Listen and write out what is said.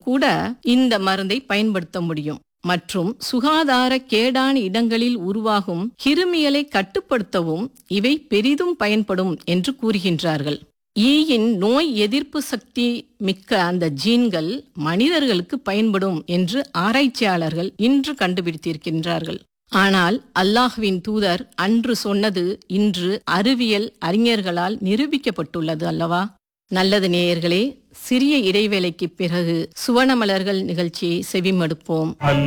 கூட இந்த மருந்தை பயன்படுத்த முடியும் மற்றும் சுகாதார கேடான இடங்களில் உருவாகும் கிருமியலை கட்டுப்படுத்தவும் இவை பெரிதும் பயன்படும் என்று கூறுகின்றார்கள் ஈயின் நோய் எதிர்ப்பு சக்தி மிக்க அந்த ஜீன்கள் மனிதர்களுக்கு பயன்படும் என்று ஆராய்ச்சியாளர்கள் இன்று கண்டுபிடித்திருக்கின்றார்கள் ஆனால் அல்லாஹ்வின் தூதர் அன்று சொன்னது இன்று அறிவியல் அறிஞர்களால் நிரூபிக்கப்பட்டுள்ளது அல்லவா நல்லது நேயர்களே சிறிய இடைவேளைக்கு பிறகு சுவனமலர்கள் நிகழ்ச்சியை செவிமடுப்போம்